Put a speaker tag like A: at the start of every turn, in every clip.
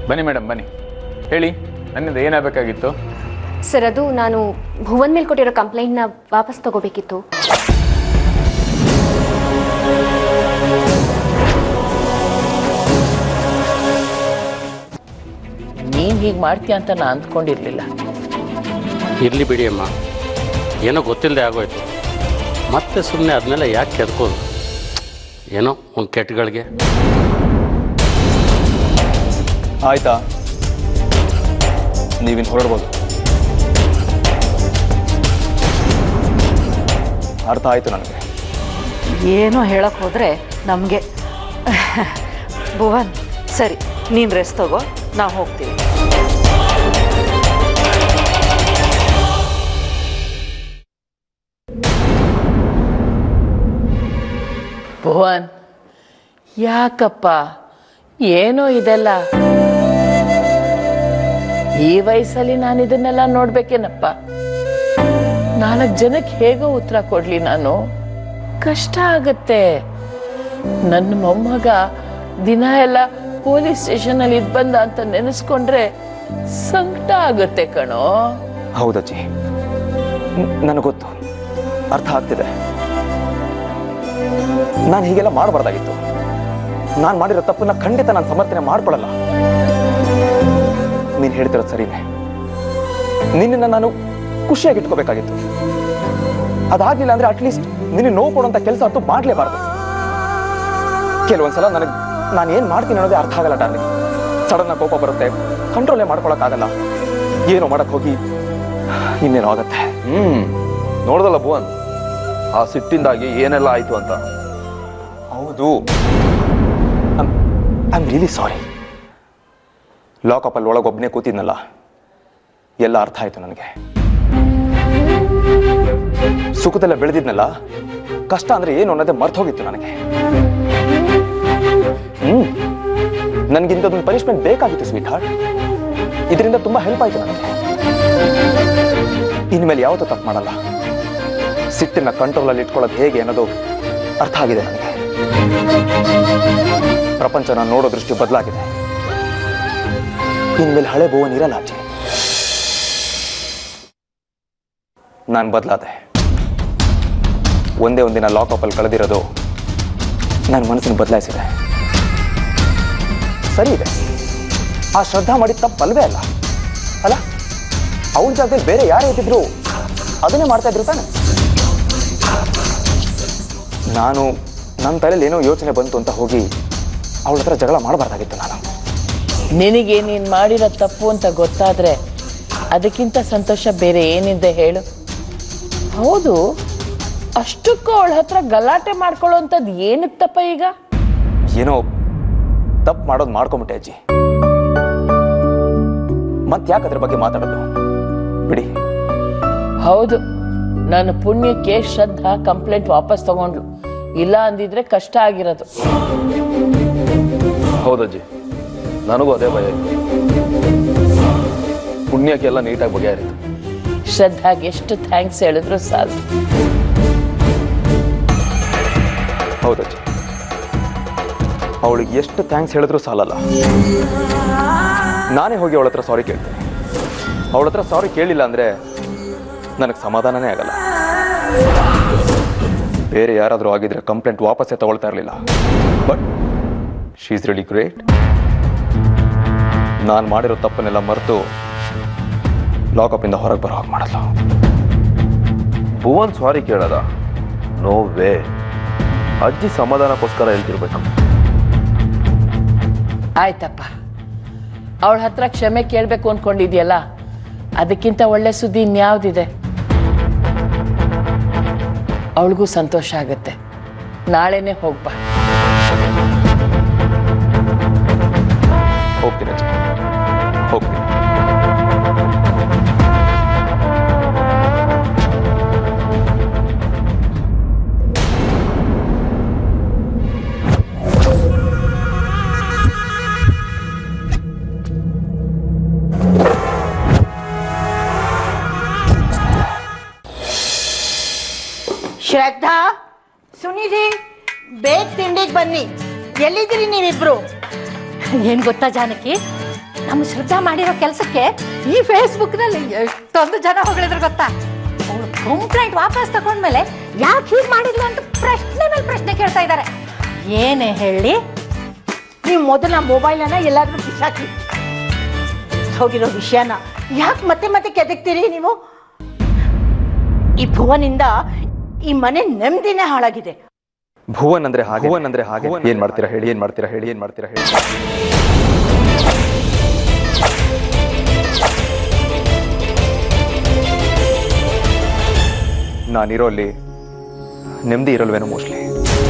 A: ಬನ್ನಿ ಮೇಡಮ್ ಬನ್ನಿ ಹೇಳಿ ನನ್ನಿಂದ ಏನಾಗಬೇಕಾಗಿತ್ತು
B: ಸರ್ ಅದು ನಾನು ಭುವನ್ ಮೇಲೆ ಕೊಟ್ಟಿರೋ ಕಂಪ್ಲೇಂಟ್ನ ವಾಪಸ್ ತಗೋಬೇಕಿತ್ತು
C: ನೀನು ಹೀಗೆ ಮಾಡ್ತೀಯ ಅಂತ ನಾನು ಅಂದ್ಕೊಂಡಿರಲಿಲ್ಲ
D: ಇರಲಿ ಬಿಡಿ ಅಮ್ಮ ಏನೋ ಗೊತ್ತಿಲ್ಲದೆ ಆಗೋಯ್ತು ಮತ್ತೆ ಸುಮ್ಮನೆ ಅದನ್ನೆಲ್ಲ ಯಾಕೆ ಕೆದ್ಕೋದು ಏನೋ ಒಂದು ಕೆಟ್ಟಗಳಿಗೆ
E: ಆಯ್ತಾ ನೀವಿನ್ ಹೊರಡ್ಬೋದು ಅರ್ಥ ಆಯ್ತು ನನಗೆ
F: ಏನೋ ಹೇಳಕ್ಕೆ ಹೋದರೆ ನಮಗೆ ಭುವನ್ ಸರಿ ನೀನು ರೆಸ್ಟ್ ತಗೋ ನಾವು ಹೋಗ್ತೀವಿ
C: ಭುವನ್ ಯಾಕಪ್ಪ ಏನೋ ಇದೆಲ್ಲ ಈ ವಯಸ್ಸಲ್ಲಿ ನಾನು ಇದನ್ನೆಲ್ಲ ನೋಡ್ಬೇಕೇನಪ್ಪ ನಾಲ್ಕು ಜನಕ್ಕೆ ಹೇಗೋ ಉತ್ತರ ಕೊಡ್ಲಿ ನಾನು ಕಷ್ಟ ಆಗತ್ತೆ ನನ್ನ ಮೊಮ್ಮಗ ದಿನ ಎಲ್ಲ ಪೊಲೀಸ್ ಸ್ಟೇಷನಲ್ಲಿ ಇದ್ ಬಂದ ಅಂತ ನೆನೆಸ್ಕೊಂಡ್ರೆ ಸಂಕಟ ಆಗುತ್ತೆ ಕಣೋ
E: ಹೌದಜ್ಜಿ ನನಗೆ ಗೊತ್ತು ಅರ್ಥ ಆಗ್ತಿದೆ ನಾನು ಹೀಗೆಲ್ಲ ಮಾಡಬಾರ್ದಾಗಿತ್ತು ನಾನು ಮಾಡಿರೋ ತಪ್ಪನ್ನ ಖಂಡಿತ ನಾನು ಸಮರ್ಥನೆ ಮಾಡ್ಕೊಳಲ್ಲ ನೀನು ಹೇಳ್ತಿರೋದು ಸರಿನೇ ನಿನ್ನನ್ನು ನಾನು ಖುಷಿಯಾಗಿ ಇಟ್ಕೋಬೇಕಾಗಿತ್ತು ಅದಾಗ್ಲಿಲ್ಲ ಅಂದ್ರೆ ಅಟ್ಲೀಸ್ಟ್ ನಿನ್ನ ನೋವು ಕೊಡುವಂತ ಕೆಲಸ ಅಂತೂ ಮಾಡಲೇಬಾರ್ದು ಕೆಲವೊಂದ್ಸಲ ನನಗೆ ನಾನು ಏನು ಮಾಡ್ತೀನಿ ಅನ್ನೋದೇ ಅರ್ಥ ಆಗಲ್ಲ ಡಾರ್ಲಿಂಗ್ ಸಡನ್ ಕೋಪ ಬರುತ್ತೆ ಕಂಟ್ರೋಲೇ ಮಾಡ್ಕೊಳಕ್ಕಾಗಲ್ಲ ಏನೋ ಮಾಡಕ್ ಹೋಗಿ ಇನ್ನೇನೋ ಆಗತ್ತೆ
G: ಹ್ಮ್ ನೋಡ್ದಲ್ಲ ಭುವನ್ ಆ ಸಿಟ್ಟಿಂದಾಗಿ ಏನೆಲ್ಲ ಆಯ್ತು ಅಂತ
E: ಹೌದು I am really sorry lockup ಅಲ್ಲಿ ಒಳಗೆ ಒಬ್ಬನೇ ಕೂತಿದ್ನಲ್ಲ ಎಲ್ಲ ಅರ್ಥ ಆಯ್ತು ನನಗೆ ಸುಖದಲ್ಲ ಬೆಳೆದಿದ್ನಲ್ಲ ಕಷ್ಟ ಅಂದ್ರೆ ಏನು ಅನ್ನೋದೇ ಮರ್ತು ಹೋಗಿತ್ತು ನನಗೆ ಹ್ಮ್ ನನ್ಗಿಂತದೊಂದು ಪನಿಷ್ಮೆಂಟ್ ಬೇಕಾಗಿತ್ತು ಸ್ವೀಟ್ ಹಾರ್ಟ್ ಇದರಿಂದ ತುಂಬಾ ಹೆಲ್ಪ್ ಆಯ್ತು ನನಗೆ ಇನ್ಮೇಲೆ ಯಾವತ್ತೂ ತಪ್ಪು ಮಾಡಲ್ಲ ಸಿಟ್ಟನ್ನ ಕಂಟ್ರೋಲಲ್ಲಿ ಇಟ್ಕೊಳ್ಳೋದು ಹೇಗೆ ಅನ್ನೋದು ಅರ್ಥ ಆಗಿದೆ ನನಗೆ ಪ್ರಪಂಚನ ನೋಡೋ ದೃಷ್ಟಿ ಬದಲಾಗಿದೆ ಇನ್ಮೇಲೆ ಹಳೆ ಭುವನ್ ಇರಲ್ಲ ಆಚೆ ನಾನು ಬದಲಾದೆ ಒಂದೇ ಒಂದಿನ ಲಾಕಪ್ಪಲ್ಲಿ ಕಳೆದಿರೋದು ನನ್ನ ಮನಸ್ಸನ್ನು ಬದಲಾಯಿಸಿದೆ ಸರಿ ಇದೆ ಆ ಶ್ರದ್ಧಾ ಮಾಡಿದ ತಪ್ಪಲ್ವೇ ಅಲ್ಲ ಅಲ್ಲ ಅವಳ ಜಾಗದಲ್ಲಿ ಬೇರೆ ಯಾರೇ ಇದ್ದಿದ್ರು ಅದನ್ನೇ ಮಾಡ್ತಾ ಇದ್ರು ತಾನೆ ನಾನು ನನ್ನ ತಲೆಯಲ್ಲಿ ಏನೋ ಯೋಚನೆ ಬಂತು ಅಂತ ಹೋಗಿ ಅವಳ ಹತ್ರ ಜಗಳ ಮಾಡಬಾರ್ದಾಗಿತ್ತು ನಾನು
C: ನಿನಗೆ ನೀನು ಮಾಡಿರೋ ತಪ್ಪು ಅಂತ ಗೊತ್ತಾದ್ರೆ ಅದಕ್ಕಿಂತ ಸಂತೋಷ ಬೇರೆ ಏನಿದೆ ಹೇಳು ಹೌದು ಅಷ್ಟಕ್ಕೂ ಅವಳ ಹತ್ರ ಗಲಾಟೆ ಮಾಡ್ಕೊಳ್ಳೋಂಥದ್ದು ಏನತ್ತಪ್ಪ ಈಗ
E: ಏನೋ ತಪ್ಪು ಮಾಡೋದು ಮಾಡ್ಕೊಂಬಿಟ್ಟೆ ಅಜ್ಜಿ ಮತ್ತೆ ಯಾಕೆ ಅದ್ರ ಬಗ್ಗೆ ಮಾತಾಡೋದು ಬಿಡಿ
C: ಹೌದು ನನ್ನ ಪುಣ್ಯಕ್ಕೆ ಶ್ರದ್ಧಾ ಕಂಪ್ಲೇಂಟ್ ವಾಪಸ್ ತಗೊಂಡ್ಲು ಇಲ್ಲ ಅಂದಿದ್ರೆ ಕಷ್ಟ ಆಗಿರೋದು
G: ಹೌದಜ್ಜಿ ನನಗೂ ಅದೇ ಭಯ ಇತ್ತು ಪುಣ್ಯಕ್ಕೆಲ್ಲ ನೀಟಾಗಿ ಬಗೆಹರಿತು
C: ಶ್ರದ್ಧಾಗೆ ಎಷ್ಟು ಥ್ಯಾಂಕ್ಸ್ ಹೇಳಿದ್ರು ಸಾಲು
E: ಹೌದಜ್ಜಿ ಅವಳಿಗೆ ಎಷ್ಟು ಥ್ಯಾಂಕ್ಸ್ ಹೇಳಿದ್ರು ಸಾಲಲ್ಲ ನಾನೇ ಹೋಗಿ ಅವಳ ಹತ್ರ ಸಾರಿ ಕೇಳ್ತೇನೆ ಅವಳ ಹತ್ರ ಸಾರಿ ಕೇಳಿಲ್ಲ ಅಂದ್ರೆ ನನಗೆ ಸಮಾಧಾನನೇ ಆಗಲ್ಲ ಬೇರೆ ಯಾರಾದರೂ ಆಗಿದ್ರೆ ಕಂಪ್ಲೇಂಟ್ ವಾಪಸ್ಸೇ ತಗೊಳ್ತಾ ಇರಲಿಲ್ಲ but she is really great ನಾನು ಮಾಡಿರೋ ತಪ್ಪನ್ನೆಲ್ಲ ಮರೆತು ಲಾಕಪ್ಪಿಂದ ಹೊರಗೆ ಬರೋ ಹಾಗೆ ಮಾಡಲ್ಲ
G: ಭುವನ್ ಸಾರಿ ಕೇಳದ ನೋ ವೇ ಅಜ್ಜಿ ಸಮಾಧಾನಕ್ಕೋಸ್ಕರ ಹೇಳ್ತಿರ್ಬೇಕು
C: ಆಯ್ತಪ್ಪ ಅವಳ ಹತ್ರ ಕ್ಷಮೆ ಕೇಳಬೇಕು ಅನ್ಕೊಂಡಿದ್ಯಲ್ಲ ಅದಕ್ಕಿಂತ ಒಳ್ಳೆ ಸುದ್ದಿ ಇನ್ಯಾವ್ದಿದೆ ಅವಳಿಗೂ ಸಂತೋಷ ಆಗುತ್ತೆ ನಾಳೆನೆ ಹೋಗ್ಬಾ
E: ಹೋಗ್ತೀನಿ ಅಜ್ಜಿ ಹೋಗ್ತೀನಿ
H: ಶ್ರದ್ಧಾ ಸುನಿಧಿ ಬೇಗ ತಿಂಡಿಗೆ ಬನ್ನಿ ಎಲ್ಲಿದ್ದೀರಿ ನೀವಿಬ್ರು
I: ಏನ್ ಗೊತ್ತಾ ಜಾನಕಿ
H: ನಮ್ಮ ಶ್ರದ್ಧಾ ಮಾಡಿರೋ ಕೆಲಸಕ್ಕೆ ಈ ಫೇಸ್ಬುಕ್ನಲ್ಲಿ ಎಷ್ಟೊಂದು ಜನ ಹೊಗಳಿದ್ರು ಗೊತ್ತಾ ಅವಳು ಕಂಪ್ಲೇಂಟ್ ವಾಪಸ್ ತಗೊಂಡ್ಮೇಲೆ ಯಾಕೆ ಹೀಗೆ ಮಾಡಿದ್ಲು ಅಂತ ಪ್ರಶ್ನೆ ಮೇಲೆ ಪ್ರಶ್ನೆ ಕೇಳ್ತಾ ಇದ್ದಾರೆ ಏನೇ ಹೇಳಿ ನೀವು ಮೊದಲ ಮೊಬೈಲನ್ನ ಎಲ್ಲಾದ್ರೂ ಬಿಸಾಕಿ ಹೋಗಿರೋ ವಿಷಯನ ಯಾಕೆ ಮತ್ತೆ ಮತ್ತೆ ಕೆದಕ್ತೀರಿ ನೀವು ಈ ಭುವನಿಂದ ಈ ಮನೆ ನೆಮ್ಮದಿನೇ ಹಾಳಾಗಿದೆ
E: ಭುವನ್ ಅಂದ್ರೆ ಹಾಗೆ ಭುವನ್ ಅಂದ್ರೆ ಹಾಗೆ ಏನ್ ಮಾಡ್ತೀರಾ ಹೇಳಿ ಏನ್ ಮಾಡ್ತೀರಾ ಹೇಳಿ ಏನ್ ಮಾಡ್ತೀರಾ ಹೇಳಿ ನಾನಿರೋ ಅಲ್ಲಿ ನೆಮ್ಮದಿ ಇರಲ್ವೇನೋ ಮೋಸ್ಟ್ಲಿ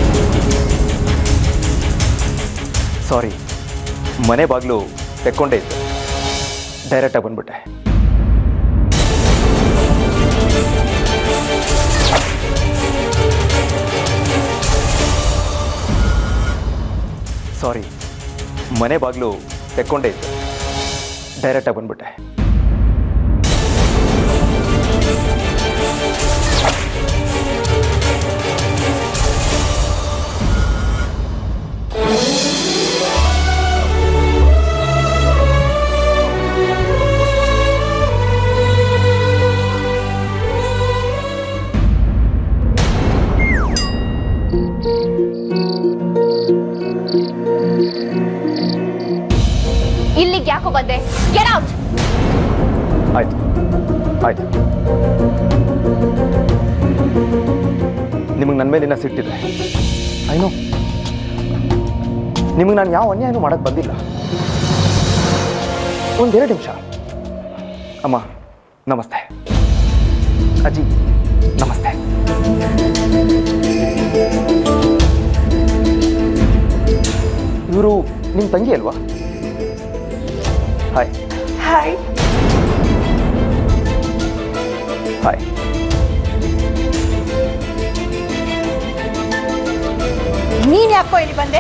E: ಸಾರಿ ಮನೆ ಬಾಗಿಲು ತೆಕ್ಕೊಂಡೇ ಇತ್ತು ಡೈರೆಕ್ಟಾಗಿ ಬಂದ್ಬಿಟ್ಟೆ ಸಾರಿ ಮನೆ ಬಾಗಿಲು ತೆಕ್ಕೊಂಡೇ ಇತ್ತು ಡೈರೆಕ್ಟಾಗಿ ಬಂದ್ಬಿಟ್ಟೆ
B: ಇಲ್ಲಿಗೆ ಯಾಕೋ ಬಂದೆ ಗೆಟ್ ಔಟ್
E: ಆಯ್ತು ಆಯ್ತು ನಿಮಗೆ ನನ್ನ ಮೇಲಿನ ಸಿಟ್ಟಿದೆ ಐನೋ ನಿಮಗೆ ನಾನು ಯಾವ ಅನ್ಯಾಯನೂ ಮಾಡಕ್ಕೆ ಬಂದಿಲ್ಲ ಒಂದೆರಡು ನಿಮಿಷ ಅಮ್ಮ ನಮಸ್ತೆ ಅಜ್ಜಿ ನಮಸ್ತೆ ಇವರು ನಿಮ್ಮ ತಂಗಿ ಅಲ್ವಾ ಹಾಯ್
H: ಹಾಯ್
E: ಹಾಯ್
H: ನೀನ್ ಯಾಕೋ ಇಲ್ಲಿ ಬಂದೆ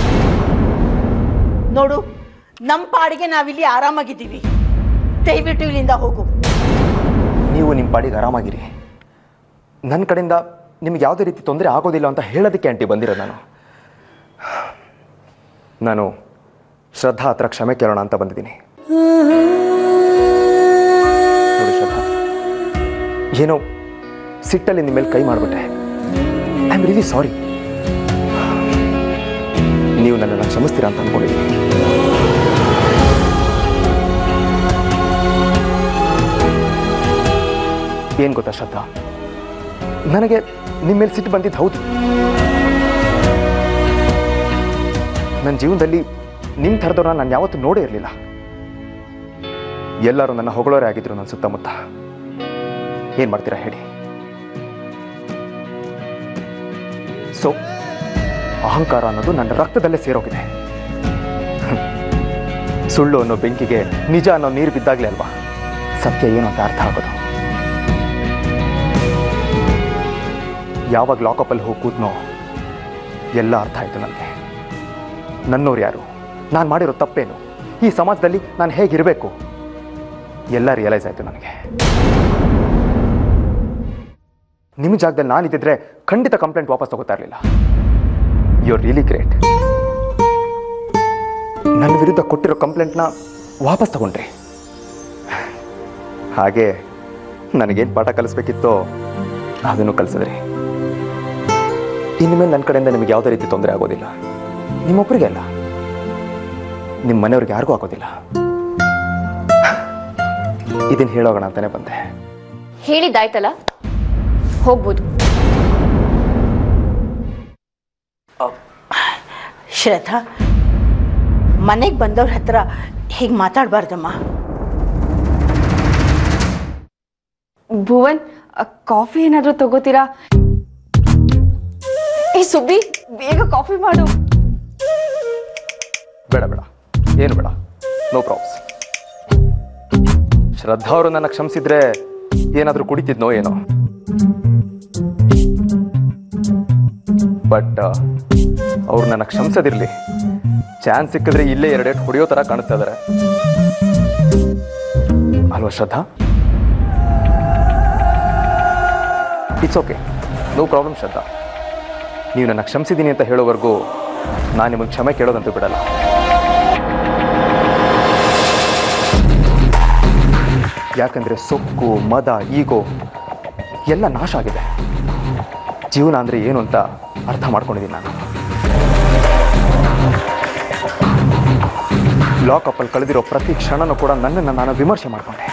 H: ನೋಡು ನಮ್ಮ ಪಾಡಿಗೆ ನಾವಿಲ್ಲಿ ಆರಾಮಾಗಿದ್ದೀವಿ ದಯವಿಟ್ಟು ಇಲ್ಲಿಂದ ಹೋಗು
E: ನೀವು ನಿಮ್ಮ ಪಾಡಿಗೆ ಆರಾಮಾಗಿರಿ ನನ್ನ ಕಡೆಯಿಂದ ನಿಮ್ಗೆ ಯಾವುದೇ ರೀತಿ ತೊಂದರೆ ಆಗೋದಿಲ್ಲ ಅಂತ ಹೇಳೋದಕ್ಕೆ ಆಂಟಿ ಬಂದಿರೋ ನಾನು ನಾನು ಶ್ರದ್ಧಾ ಹತ್ರ ಕ್ಷಮೆ ಕೇಳೋಣ ಅಂತ ಬಂದಿದ್ದೀನಿ ನೋಡಿ ಶ್ರದ್ಧಾ ಏನೋ ಸಿಟ್ಟಲ್ಲಿ ನಿಮ್ಮ ಮೇಲೆ ಕೈ ಮಾಡಿಬಿಟ್ಟೆ ಐ ಆಮ್ ರಿಲಿ ಸಾರಿ ನೀವು ನನ್ನನ್ನು ಕ್ಷಮಿಸ್ತೀರಾ ಅಂತ ಅಂದ್ಕೊಂಡಿದ್ದೀನಿ ಏನು ಗೊತ್ತಾ ಶ್ರದ್ಧಾ ನನಗೆ ನಿಮ್ಮ ಮೇಲೆ ಸಿಟ್ಟು ಬಂದಿದ್ದು ಹೌದು ನನ್ನ ಜೀವನದಲ್ಲಿ ನಿಮ್ಮ ಥರದವ್ರನ್ನ ನಾನು ಯಾವತ್ತೂ ನೋಡೇ ಇರಲಿಲ್ಲ ಎಲ್ಲರೂ ನನ್ನ ಹೊಗಳೋರೇ ಆಗಿದ್ರು ನನ್ನ ಸುತ್ತಮುತ್ತ ಏನು ಮಾಡ್ತೀರಾ ಹೇಳಿ ಸೊ ಅಹಂಕಾರ ಅನ್ನೋದು ನನ್ನ ರಕ್ತದಲ್ಲೇ ಸೇರೋಗಿದೆ ಹ್ಮ್. ಸುಳ್ಳು ಅನ್ನೋ ಬೆಂಕಿಗೆ ನಿಜ ಅನ್ನೋ ನೀರು ಬಿದ್ದಾಗಲೇ ಅಲ್ವಾ ಸತ್ಯ ಏನು ಅಂತ ಅರ್ಥ ಆಗೋದು ಯಾವಾಗ ಲಾಕಪ್ಪಲ್ಲಿ ಹೋಗಿ ಕೂತ್ನೋ ಎಲ್ಲ ಅರ್ಥ ಆಯಿತು ನನಗೆ ನನ್ನೋರು ಯಾರು ನಾನು ಮಾಡಿರೋ ತಪ್ಪೇನು ಈ ಸಮಾಜದಲ್ಲಿ ನಾನು ಹೇಗಿರಬೇಕು ಎಲ್ಲ ರಿಯಲೈಸ್ ಆಯಿತು ನನಗೆ ನಿಮ್ಮ ಜಾಗದಲ್ಲಿ ನಾನಿದ್ದಿದ್ರೆ ಖಂಡಿತ ಕಂಪ್ಲೇಂಟ್ ವಾಪಸ್ ತಗೋತಾ ಇರಲಿಲ್ಲ ಯು ಆರ್ ರಿಯಲಿ ಗ್ರೇಟ್ ನನ್ನ ವಿರುದ್ಧ ಕೊಟ್ಟಿರೋ ಕಂಪ್ಲೇಂಟ್ನ ವಾಪಸ್ ತಗೊಂಡ್ರಿ ಹಾಗೆ ನನಗೇನು ಪಾಠ ಕಲಿಸ್ಬೇಕಿತ್ತೋ ಅದನ್ನು ಕಲಿಸಿದ್ರಿ ಇನ್ಮೇಲೆ ನನ್ನ ಕಡೆಯಿಂದ ನಿಮಗೆ ಯಾವುದೇ ರೀತಿ ತೊಂದರೆ ಆಗೋದಿಲ್ಲ ನಿಮ್ಮೊಬ್ಬರಿಗೆ ಅಲ್ಲ ನಿಮ್ಮ ಮನೆಯವ್ರಿಗೆ ಯಾರಿಗೂ ಆಗೋದಿಲ್ಲ ಇದನ್ನು ಹೇಳೋಗೋಣ ಅಂತಾನೆ ಬಂದೆ
B: ಹೇಳಿದ್ದಾಯ್ತಲ್ಲ ಹೋಗ್ಬೋದು
H: ಶ್ರದ್ಧಾ ಮನೆಗೆ ಬಂದವ್ರ ಹತ್ರ ಹೀಗೆ ಮಾತಾಡಬಾರ್ದಮ್ಮ
I: ಭುವನ್ ಕಾಫಿ ಏನಾದರೂ ತಗೋತೀರಾ ಏ ಸುಬ್ಬಿ ಬೇಗ ಕಾಫಿ ಮಾಡು
E: ಬೇಡ ಬೇಡ ಏನು ಬೇಡ ನೋ ಪ್ರಾಬ್ಸ್ ಶ್ರದ್ಧಾ ಅವರು ನನ್ನ ಕ್ಷಮಿಸಿದ್ರೆ ಏನಾದರೂ ಕುಡಿತಿದ್ನೋ ಏನೋ ಬಟ್ ಅವ್ರು ನನ್ನ ಕ್ಷಮಿಸೋದಿರ್ಲಿ ಚಾನ್ಸ್ ಸಿಕ್ಕಿದ್ರೆ ಇಲ್ಲೇ ಎರಡೆರಡು ಹೊಡೆಯೋ ಥರ ಕಾಣಿಸ್ತಾ ಇದಾರೆ ಅಲ್ವಾ Shraddha it's okay no problem Shraddha ನೀವು ನನ್ನ ಕ್ಷಮಿಸಿದ್ದೀನಿ ಅಂತ ಹೇಳೋವರೆಗೂ ನಾನು ನಿಮಗೆ ಕ್ಷಮೆ ಕೇಳೋದಂತೂ ಬಿಡಲ್ಲ ಯಾಕಂದರೆ ಸೊಕ್ಕು ಮದ ಈಗೋ ಎಲ್ಲ ನಾಶ ಆಗಿದೆ ಜೀವನ ಅಂದರೆ ಏನು ಅಂತ ಅರ್ಥ ಮಾಡ್ಕೊಂಡಿದ್ದೀನಿ ನಾನು ಲಾಕಪ್ಪಲ್ಲಿ ಕಳೆದಿರೋ ಪ್ರತಿ ಕ್ಷಣನೂ ಕೂಡ ನನ್ನನ್ನು ನಾನು ವಿಮರ್ಶೆ ಮಾಡಿಕೊಂಡೆ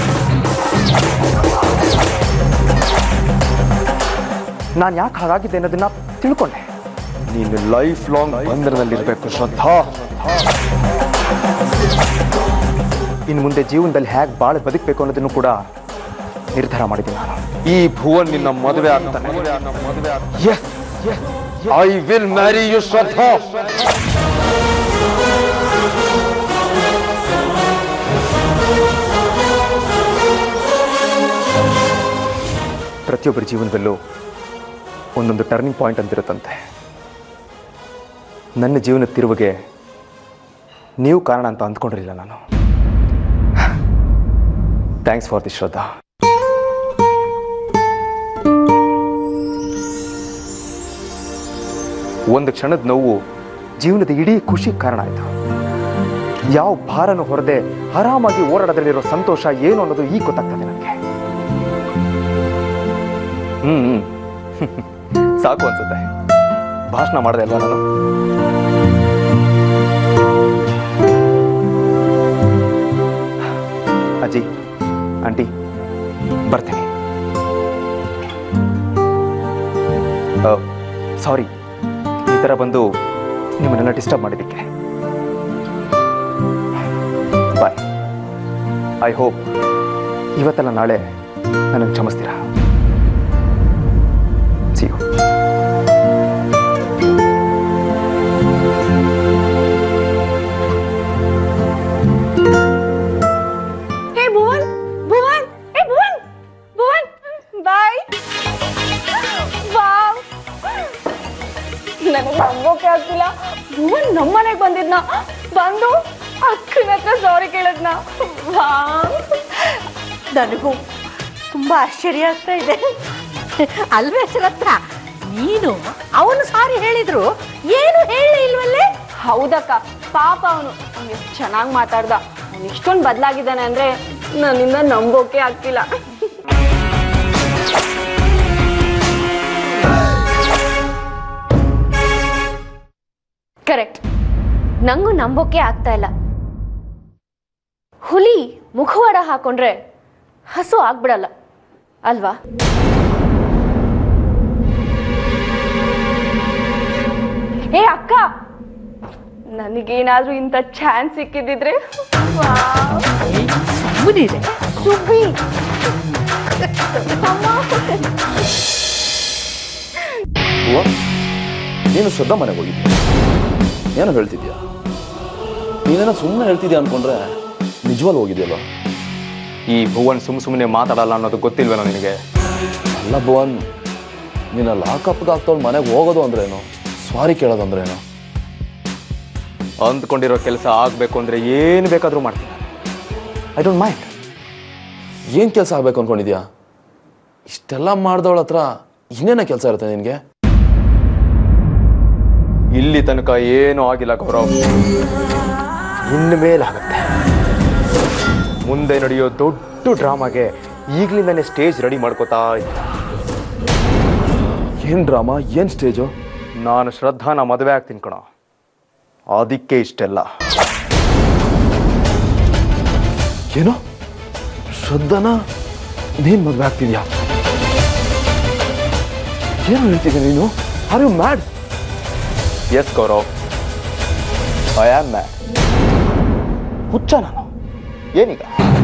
E: ನಾನು ಯಾಕೆ ಹಾಗಾಗಿದ್ದೆ ಅನ್ನೋದನ್ನ ತಿಳ್ಕೊಂಡೆ ನೀನು ಲೈಫ್ ಲಾಂಗ್ ಬಂಧನದಲ್ಲಿರಬೇಕು ಶ್ರದ್ಧಾ ಇನ್ನು ಮುಂದೆ ಜೀವನದಲ್ಲಿ ಹೇಗೆ ಬಾಳ ಬದುಕಬೇಕು ಅನ್ನೋದನ್ನು ಕೂಡ ನಿರ್ಧಾರ ಮಾಡಿದ್ದೀನಿ ನಾನು ಈ ಭುವನ್ ನಿನ್ನ ಮದುವೆ ಆಗ್ತಾನೆ yes I will marry you Shraddha ಪ್ರತಿಯೊಬ್ಬರ ಜೀವನದಲ್ಲೂ ಒಂದೊಂದು ಟರ್ನಿಂಗ್ ಪಾಯಿಂಟ್ ಅಂತಿರುತ್ತಂತೆ ನನ್ನ ಜೀವನದ ತಿರುವಿಗೆ ನೀವು ಕಾರಣ ಅಂತ ಅಂದ್ಕೊಂಡಿರಲಿಲ್ಲ ನಾನು ಥ್ಯಾಂಕ್ಸ್ ಫಾರ್ ದಿ ಶ್ರದ್ಧಾ ಒಂದು ಕ್ಷಣದ ನೋವು ಜೀವನದ ಇಡೀ ಖುಷಿ ಕಾರಣ ಆಯಿತು ಯಾವ ಭಾರನು ಹೊರದೆ ಆರಾಮಾಗಿ ಓಡಾಡೋದ್ರಲ್ಲಿರೋ ಸಂತೋಷ ಏನು ಅನ್ನೋದು ಈಗ ಗೊತ್ತಾಗ್ತದೆ ನನಗೆ ಹ್ಮ್ ಹ್ಮ್. ಸಾಕು ಅನ್ಸುತ್ತೆ ಭಾಷಣ ಮಾಡಿದೆ ಅಲ್ವಾ ನಾನು ಅಜ್ಜಿ ಆಂಟಿ ಬರ್ತೀನಿ ಸಾರಿ ಈ ಥರ ಬಂದು ನಿಮ್ಮನ್ನೆಲ್ಲ ಡಿಸ್ಟರ್ಬ್ ಮಾಡಿದ್ದಕ್ಕೆ ಬಾಯ್ ಐ ಹೋಪ್ ಇವತ್ತಲ್ಲ ನಾಳೆ ನನ್ನನ್ನು ಕ್ಷಮಿಸ್ತೀರಾ see you
I: hey Bhuvan Bhuvan hey Bhuvan Bhuvan bye wow ನನಗೆ ನಂಬೋಕೆ ಆಗ್ತಿಲ್ಲ ಭುವನ್ ನಮ್ಮನೆಗೆ ಬಂದಿದ್ನ ಬಂದು ಅಕ್ಕನ ಹತ್ರ ಸಾರಿ ಕೇಳದ್ನ ವಾವ್
H: ನನಗೂ ತುಂಬ ಆಶ್ಚರ್ಯ ಆಗ್ತಾ ಇದೆ ಅಲ್ವೇ ಹತ್ರ ನೀನು ಅವನು ಸಾರಿ ಹೇಳಿದ್ರು ಏನು ಹೇಳಲೇ ಇಲ್ವಲ್ಲೇ
I: ಹೌದಕ್ಕ ಪಾಪ ಅವನು ಅವ್ನು ಎಷ್ಟು ಚೆನ್ನಾಗಿ ಮಾತಾಡ್ದ ಅವ್ನು ಇಷ್ಟೊಂದು ಬದಲಾಗಿದ್ದಾನೆ ಅಂದ್ರೆ ನನ್ನಿಂದ ನಂಬೋಕೆ ಆಗ್ತಿಲ್ಲ
B: ಕರೆಕ್ಟ್ ನಂಗೂ ನಂಬೋಕೆ ಆಗ್ತಾ ಇಲ್ಲ ಹುಲಿ ಮುಖವಾಡ ಹಾಕೊಂಡ್ರೆ ಹಸು ಆಗ್ಬಿಡಲ್ಲ ಅಲ್ವಾ
I: ಏ ಅಕ್ಕ ನನಗೇನಾದ್ರೂ ಇಂಥ ಚಾನ್ಸ್ ಸಿಕ್ಕಿದ್ದಿದ್ರೆ ವಾವ್.
H: ಸುಮ್ಮನಿದೆ
I: ಸುಬ್ಬಿ
G: ನೀನು ಶ್ರದ್ಧಾ ಮನೆಗೆ ಹೋಗಿದ್ದೆ ಏನೋ ಹೇಳ್ತಿದ್ಯಾ ನೀನೇನೋ ಸುಮ್ಮನೆ ಹೇಳ್ತಿದ್ಯಾ ಅನ್ಕೊಂಡ್ರೆ ನಿಜವಾಗ್ಲೂ ಹೋಗಿದ್ಯಲ್ವ
E: ಈ ಭುವನ್ ಸುಮ್ ಸುಮ್ಮನೆ ಮಾತಾಡಲ್ಲ ಅನ್ನೋದು ಗೊತ್ತಿಲ್ವೇನೋ ನಿನಗೆ
G: ಅಲ್ಲ ಭುವನ್ ನೀನು ಲಾಕಪ್ಗೆ ಆಗ್ತಾವ್ ಮನೆಗೆ ಹೋಗೋದು ಅಂದ್ರೇನು ಸ್ವಾರಿ ಕೇಳೋದು ಅಂದ್ರೇನು
E: ಅಂದ್ಕೊಂಡಿರೋ ಕೆಲಸ ಆಗಬೇಕು ಅಂದರೆ ಏನು ಬೇಕಾದರೂ ಮಾಡ್ತೀನಿ ಐ ಡೋಂಟ್ ಮೈಂಡ್
G: ಏನು ಕೆಲಸ ಆಗ್ಬೇಕು ಅನ್ಕೊಂಡಿದ್ಯಾ ಇಷ್ಟೆಲ್ಲ ಮಾಡ್ದವಳ ಹತ್ರ ಇನ್ನೇನ ಕೆಲಸ ಇರುತ್ತೆ ನಿನಗೆ
E: ಇಲ್ಲಿ ತನಕ ಏನೂ ಆಗಿಲ್ಲ ಗೌರವ್ ಇನ್ನು ಮೇಲಾಗುತ್ತೆ ಮುಂದೆ ನಡೆಯೋ ದೊಡ್ಡ ಡ್ರಾಮಾಗೆ ಈಗಲಿಂದನೇ ಸ್ಟೇಜ್ ರೆಡಿ ಮಾಡ್ಕೋತಾ ಇದ್ದೆ
G: ಏನು ಡ್ರಾಮಾ ಏನು ಸ್ಟೇಜು
E: ನಾನು ಶ್ರದ್ಧಾನ ಮದುವೆ ಆಗ್ತೀನಿ ಕಣೋ ಅದಕ್ಕೆ ಇಷ್ಟೆಲ್ಲ
G: ಏನು ಶ್ರದ್ಧಾನ ನೀನು ಮದುವೆ ಆಗ್ತಿದ್ಯಾ ಏನು ಹೇಳ್ತಿದ್ಯಾ ನೀನು are you mad
E: yes Gaurav I am mad ಹುಚ್ಚ ನಾನು ಏನೀಗ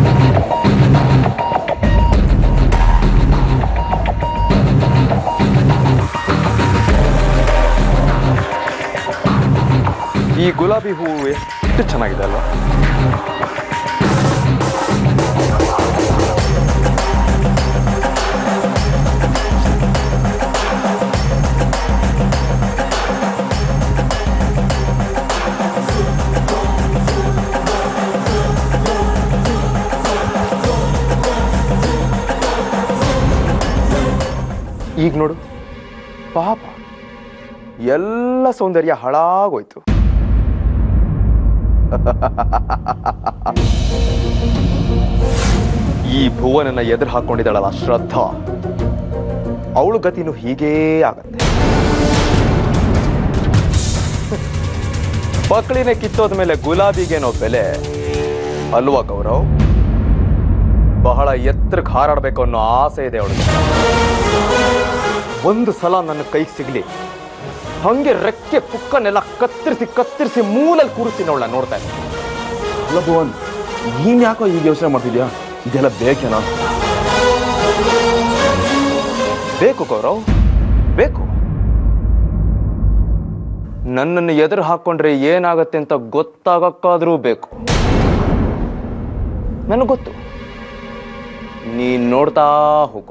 E: ಈ ಗುಲಾಬಿ ಹೂವು ಎಷ್ಟು ಚೆನ್ನಾಗಿದೆ ಅಲ್ವಾ ಈಗ ನೋಡು ಪಾಪ ಎಲ್ಲ ಸೌಂದರ್ಯ ಹಾಳಾಗೋಯ್ತು ಈ ಭುವನನ್ನ ಎದುರು ಹಾಕೊಂಡಿದ್ದಾಳಲ್ಲ ಶ್ರದ್ಧಾ ಅವಳು ಗತಿನೂ ಹೀಗೇ ಆಗತ್ತೆ ಬಕ್ಳಿನೇ ಕಿತ್ತೋದ ಮೇಲೆ ಗುಲಾಬಿಗೇನೋ ಬೆಲೆ ಅಲ್ವಾ ಗೌರವ್ ಬಹಳ ಎತ್ತರಕ್ಕೆ ಹಾರಾಡ್ಬೇಕು ಅನ್ನೋ ಆಸೆ ಇದೆ ಅವಳಿಗೆ ಒಂದು ಸಲ ನನ್ನ ಕೈಗೆ ಸಿಗ್ಲಿ ಹಂಗೆ ರೆಕ್ಕೆ ಪುಕ್ಕನ್ನೆಲ್ಲ ಕತ್ತರಿಸಿ ಕತ್ತರಿಸಿ ಮೂಲಲ್ಲಿ ಕೂರಿಸ್ತೀನಿ ಅವಳ ನೋಡ್ತಾ ಇದ್ದೀನಿ
G: ಅಲ್ಲ ಭುವನ್ ನೀನ್ ಯಾಕೋ ಈಗ ಯೋಚನೆ ಮಾಡ್ತಿದ್ಯಾ ಇದೆಲ್ಲ ಬೇಕೇನಾ
E: ಬೇಕು ಗೌರವ್ ಬೇಕು ನನ್ನನ್ನು ಎದುರು ಹಾಕೊಂಡ್ರೆ ಏನಾಗತ್ತೆ ಅಂತ ಗೊತ್ತಾಗಕ್ಕಾದ್ರೂ ಬೇಕು ನನಗೆ ಗೊತ್ತು ನೀನ್ ನೋಡ್ತಾ ಹೋಗು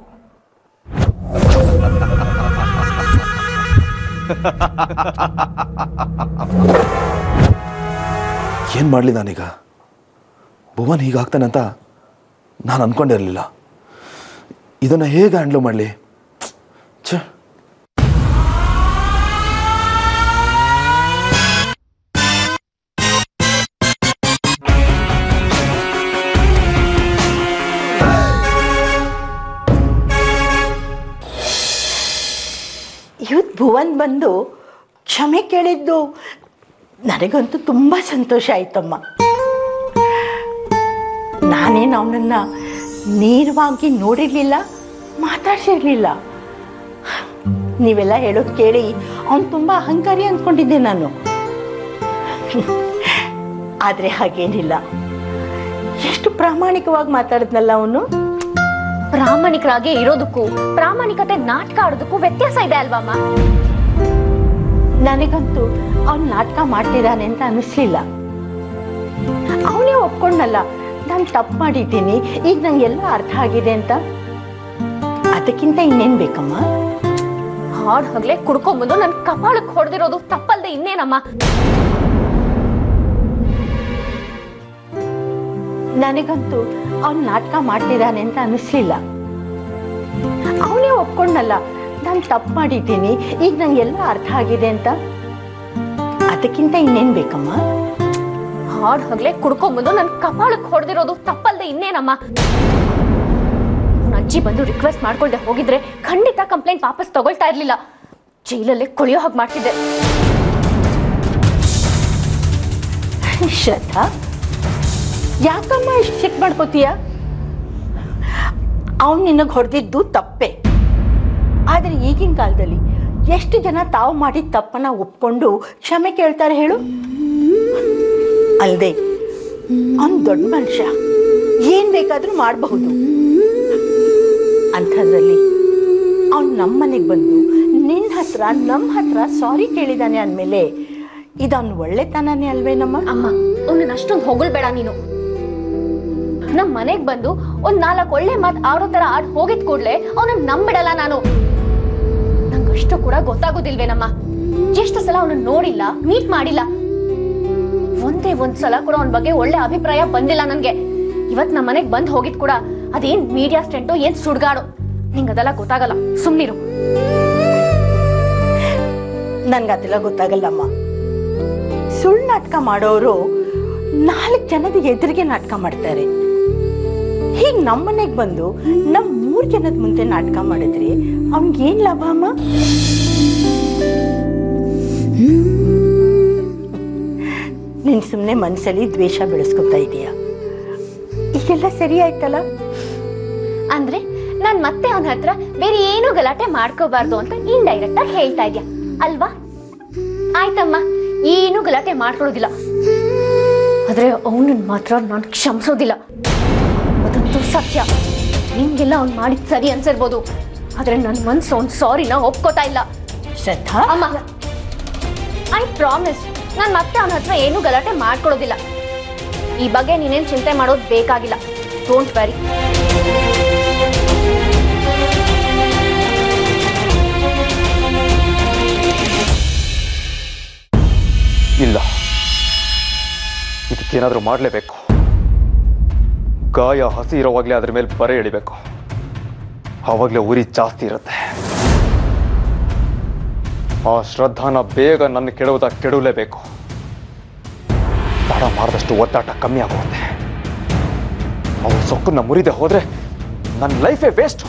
G: ಏನ್ ಮಾಡ್ಲಿ ನಾನೀಗ ಭುವನ್ ಹೀಗಾಗ್ತಾನೆ ಅಂತ ನಾನು ಅನ್ಕೊಂಡಿರಲಿಲ್ಲ ಇದನ್ನ ಹೇಗೆ ಹ್ಯಾಂಡ್ಲ್ ಮಾಡಲಿ ಛೇ
H: ಇವತ್ತು ಭುವನ್ ಬಂದು ಕ್ಷಮೆ ಕೇಳಿದ್ದು ನನಗಂತೂ ತುಂಬ ಸಂತೋಷ ಆಯ್ತಮ್ಮ ನಾನೇನು ಅವನನ್ನು ನೇರವಾಗಿ ನೋಡಿರಲಿಲ್ಲ ಮಾತಾಡ್ಸಿರ್ಲಿಲ್ಲ ನೀವೆಲ್ಲ ಹೇಳೋದು ಕೇಳಿ ಅವನು ತುಂಬ ಅಹಂಕಾರಿ ಅಂದ್ಕೊಂಡಿದ್ದೆ ನಾನು ಆದರೆ ಹಾಗೇನಿಲ್ಲ ಎಷ್ಟು ಪ್ರಾಮಾಣಿಕವಾಗಿ ಮಾತಾಡಿದ್ನಲ್ಲ ಅವನು
B: ಪ್ರಾಮಾಣಿಕರಾಗಿ ಇರೋದಕ್ಕೂ ಪ್ರಾಮಾಣಿಕತೆ ನಾಟಕ ಆಡೋದಕ್ಕೂ ವ್ಯತ್ಯಾಸ ಇದೆ ಅಲ್ವಮ್ಮ
H: ನನಗಂತೂ ಅವ್ನು ನಾಟಕ ಮಾಡ್ತಿದ್ದಾನೆ ಅಂತ ಅನ್ನಿಸ್ಲಿಲ್ಲ ಅವನೇ ಒಪ್ಕೊಂಡಲ್ಲ ನಾನು ತಪ್ಪು ಮಾಡಿದ್ದೀನಿ ಈಗ ನಂಗೆಲ್ಲ ಅರ್ಥ ಆಗಿದೆ ಅಂತ ಅದಕ್ಕಿಂತ ಇನ್ನೇನು ಬೇಕಮ್ಮ
B: ಹಾಡ್ ಹಗ್ಲೆ ಕುಡ್ಕೊಂಬಂದು ನನ್ ಕಪಾಳಕ್ ಹೊಡೆದಿರೋದು ತಪ್ಪಲ್ದೆ ಇನ್ನೇನಮ್ಮ
H: ನನಗಂತೂ ಅವ್ನು ನಾಟಕ ಮಾಡ್ತಿದ್ದಾನೆ ಅಂತ ಅನ್ನಿಸ್ಲಿಲ್ಲ ಅವನೇ ಒಪ್ಕೊಂಡಲ್ಲ ನಾನು ತಪ್ಪು ಮಾಡಿದ್ದೀನಿ ಈಗ ನಂಗೆಲ್ಲ ಅರ್ಥ ಆಗಿದೆ ಅಂತ ಅದಕ್ಕಿಂತ ಇನ್ನೇನು ಬೇಕಮ್ಮ
B: ಹಾಡ್ ಹಗ್ಲೆ ಕುಡ್ಕೊಂಬಂದು ನನ್ ಕಪಾಳಕ್ ಹೊಡೆದಿರೋದು ತಪ್ಪಲ್ದೆ ಇನ್ನೇನಮ್ಮ ಅವ್ನ್ ಅಜ್ಜಿ ಬಂದು ರಿಕ್ವೆಸ್ಟ್ ಮಾಡ್ಕೊಳ್ದೆ ಹೋಗಿದ್ರೆ ಖಂಡಿತ ಕಂಪ್ಲೇಂಟ್ ವಾಪಸ್ ತಗೊಳ್ತಾ ಇರ್ಲಿಲ್ಲ ಜೈಲಲ್ಲೇ ಕೊಳೆಯೋ ಹಾಗೆ ಮಾಡ್ತಿದ್ದೆ
H: ಶ್ರದ್ಧಾ ಯಾಕಮ್ಮ ಇಷ್ಟು ಚೆಕ್ ಮಾಡ್ಕೋತೀಯ ಅವನು ನಿನಗೆ ಹೊಡೆದಿದ್ದು ತಪ್ಪೆ ಆದರೆ ಈಗಿನ ಕಾಲದಲ್ಲಿ ಎಷ್ಟು ಜನ ತಾವು ಮಾಡಿದ ತಪ್ಪನ್ನ ಒಪ್ಕೊಂಡು ಕ್ಷಮೆ ಕೇಳ್ತಾರೆ ಹೇಳು ಅಲ್ಲದೆ ಅವನು ದೊಡ್ಡ ಮನುಷ್ಯ ಏನು ಬೇಕಾದರೂ ಮಾಡಬಹುದು ಅಂಥದ್ರಲ್ಲಿ ಅವ್ನು ನಮ್ಮ ಮನೆಗೆ ಬಂದು ನಿನ್ನ ಹತ್ರ ನಮ್ಮ ಹತ್ರ ಸಾರಿ ಕೇಳಿದಾನೆ ಅಂದಮೇಲೆ ಇದವ್ನು ಒಳ್ಳೆತನನೇ ಅಲ್ವೇನಮ್ಮ
B: ಅಮ್ಮ ಅವನನ್ನ ಅಷ್ಟೊಂದು ಹೊಗಳ್ಬೇಡ ನೀನು ನಮ್ ಮನೆಗ್ ಬಂದು ಒಂದ್ ನಾಲ್ಕು ಒಳ್ಳೆ ಮಾತ್ ಆಡೋ ತರ ಆಡ್ ಹೋಗಿದ್ ಕೂಡ್ಲೆ ಅವನನ್ನ ನಂಬಿಡಲ್ಲ ನಾನು ನಂಗಷ್ಟು ಕೂಡ ಗೊತ್ತಾಗೋದಿಲ್ವೇನಮ್ಮ ಎಷ್ಟು ಸಲ ಅವನನ್ನ ನೋಡಿಲ್ಲ ಮೀಟ್ ಮಾಡಿಲ್ಲ ಒಂದೇ ಒಂದ್ ಸಲ ಕೂಡ ಅವನ ಬಗ್ಗೆ ಒಳ್ಳೆ ಅಭಿಪ್ರಾಯ ಬಂದಿಲ್ಲ ನನ್ಗೆ ಇವತ್ ನಮ್ಮ ಮನೆಗ್ ಬಂದ್ ಹೋಗಿದ್ ಕೂಡ ಅದೇನ್ ಮೀಡಿಯಾ ಸ್ಟೆಂಟು ಏನ್ ಸುಡ್ಗಾಡು ನಿಂಗ್ ಅದೆಲ್ಲ ಗೊತ್ತಾಗಲ್ಲ ಸುಮ್ನಿರು
H: ನನ್ಗದೆಲ್ಲ ಗೊತ್ತಾಗಲ್ಲಮ್ಮ ಸುಳ್ಳು ನಾಟಕ ಮಾಡೋರು ನಾಲ್ಕು ಜನದ ಎದುರಿಗೆ ನಾಟಕ ಮಾಡ್ತಾರೆ ಹೀಗೆ ನಮ್ಮನೆಗೆ ಬಂದು ನಮ್ಮ ಮೂರು ಜನದ ಮುಂದೆ ನಾಟಕ ಮಾಡಿದ್ರೆ ಅವ್ನಿಗೇನ್ ಲಾಭ ಅಮ್ಮ ನೀನ್ ಸುಮ್ಮನೆ ಮನಸ್ಸಲ್ಲಿ ದ್ವೇಷ ಬೆಳೆಸ್ಕೊತಾ ಇದೀಯ ಈಗೆಲ್ಲ ಸರಿ ಆಯ್ತಲ್ಲ
B: ಅಂದ್ರೆ ನಾನ್ ಮತ್ತೆ ಅವನ ಹತ್ರ ಬೇರೆ ಏನು ಗಲಾಟೆ ಮಾಡ್ಕೋಬಾರ್ದು ಅಂತ ಇಂಡೈರೆಕ್ಟ್ ಆಗಿ ಹೇಳ್ತಾ ಇದ್ಯಾ ಅಲ್ವಾ ಆಯ್ತಮ್ಮ ಏನು ಗಲಾಟೆ ಮಾಡ್ಕೊಳ್ಳೋದಿಲ್ಲ ಆದ್ರೆ ಅವನನ್ನ ಮಾತ್ರ ನಾನು ಕ್ಷಮಿಸೋದಿಲ್ಲ ಅದಂತೂ ಸತ್ಯ ನಿಮ್ಗೆಲ್ಲ ಅವ್ನು ಮಾಡಿದ್ ಸರಿ ಅನ್ಸಿರ್ಬೋದು ಆದ್ರೆ ನನ್ನ ಮನ್ಸು ಅವ್ನ್ ಸಾರಿನ ಒಪ್ಕೋತಾ ಇಲ್ಲ
H: ಶ್ರದ್ಧಾ
B: ಅಮ್ಮ ಐ ಪ್ರಾಮಿಸ್ ನಾನು ಮತ್ತೆ ಅವನ ಹತ್ರ ಏನು ಗಲಾಟೆ ಮಾಡ್ಕೊಳ್ಳೋದಿಲ್ಲ ಈ ಬಗ್ಗೆ ನೀನೇನ್ ಚಿಂತೆ ಮಾಡೋದು ಬೇಕಾಗಿಲ್ಲ ಡೋಂಟ್ ವೆರಿ
E: ಇಲ್ಲ ಇದಕ್ಕೇನಾದರೂ ಮಾಡಲೇಬೇಕು ಗಾಯ ಹಸಿ ಇರೋವಾಗಲೇ ಅದ್ರ ಮೇಲೆ ಬರೆ ಎಳಿಬೇಕು ಆವಾಗಲೇ ಉರಿ ಜಾಸ್ತಿ ಇರುತ್ತೆ ಆ ಶ್ರದ್ಧಾನ ಬೇಗ ನನ್ನ ಕೆಡುವುದ ಕೆಡವಲೇಬೇಕು ತಡ ಮಾಡಿದಷ್ಟು ಒತ್ತಡ ಕಮ್ಮಿ ಆಗುತ್ತೆ ಅವನ ಸೊಕ್ಕನ್ನ ಮುರಿದೆ ಹೋದ್ರೆ ನನ್ನ ಲೈಫೇ ವೇಸ್ಟ್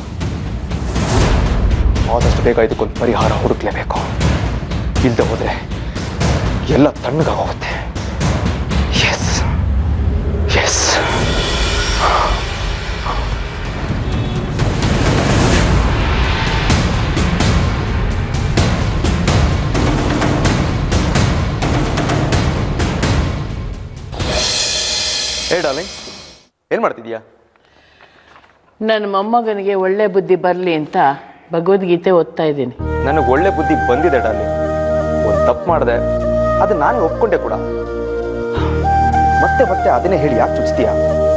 E: ಆದಷ್ಟು ಬೇಗ ಇದಕ್ಕೊಂದು ಪರಿಹಾರ ಹುಡುಕ್ಲೇಬೇಕು ಇಲ್ಲದೆ ಹೋದ್ರೆ ಎಲ್ಲ ತಣ್ಣಗಾಗೋಗುತ್ತೆ ಎಸ್ ಎಸ್ ಹೇ ಡಾರ್ಲಿಂಗ್ ಏನು ಮಾಡ್ತಿದ್ಯಾ
C: ನನ್ನ ಮೊಮ್ಮಗನಿಗೆ ಒಳ್ಳೆ ಬುದ್ಧಿ ಬರಲಿ ಅಂತ ಭಗವದ್ಗೀತೆ ಓದ್ತಾ ಇದ್ದೀನಿ
E: ನನಗೆ ಒಳ್ಳೆ ಬುದ್ಧಿ ಬಂದಿದೆ ಡಾರ್ಲಿಂಗ್ ಒಂದು ತಪ್ಪು ಮಾಡಿದೆ ಅದು ನಾನೇ ಒಪ್ಕೊಂಡೆ ಕೂಡ ಮತ್ತೆ ಮತ್ತೆ ಅದನ್ನೇ ಹೇಳಿ ಯಾಕೆ ಚುಚ್ತೀಯಾ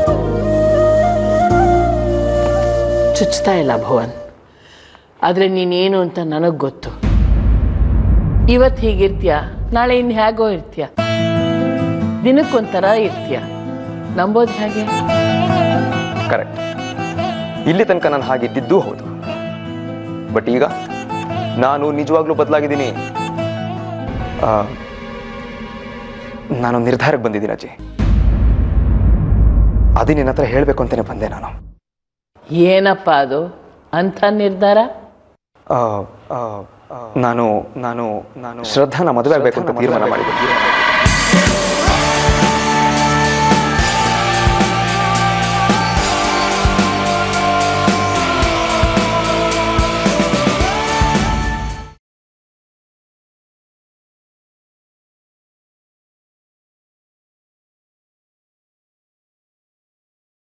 C: ಚುಚ್ತಾ ಇಲ್ಲ ಭುವನ್ ಆದರೆ ನೀನೇನು ಅಂತ ನನಗೆ ಗೊತ್ತು ಇವತ್ತು ಹೀಗಿರ್ತೀಯ ನಾಳೆ ಇನ್ನು ಹೇಗೋ ಇರ್ತೀಯ ದಿನಕ್ಕೊಂಥರ ಇರ್ತೀಯ ನಂಬೋದು ಹೇಗೆ
E: ಕರೆಕ್ಟ್ ಇಲ್ಲಿ ತನಕ ನಾನು ಹಾಗಿದ್ದಿದ್ದೂ ಹೌದು ಬಟ್ ಈಗ ನಾನು ನಿಜವಾಗ್ಲೂ ಬದಲಾಗಿದ್ದೀನಿ ಆ, ನಾನು ನಿರ್ಧಾರಕ್ಕೆ ಬಂದಿದ್ದೀನಿ ಅಜ್ಜಿ ಅದೇ ನಿನ್ನ ಹತ್ರ ಹೇಳಬೇಕು ಅಂತಾನೆ ಬಂದೆ ನಾನು
C: ಏನಪ್ಪ ಅದು ಅಂಥ ನಿರ್ಧಾರ
E: ಆ, ಆ, ಆ, ನಾನು ನಾನು ನಾನು ಶ್ರದ್ಧಾನ ಮದುವೆ ಆಗಬೇಕು ಅಂತ ತೀರ್ಮಾನ ಮಾಡಿದ್ದೆ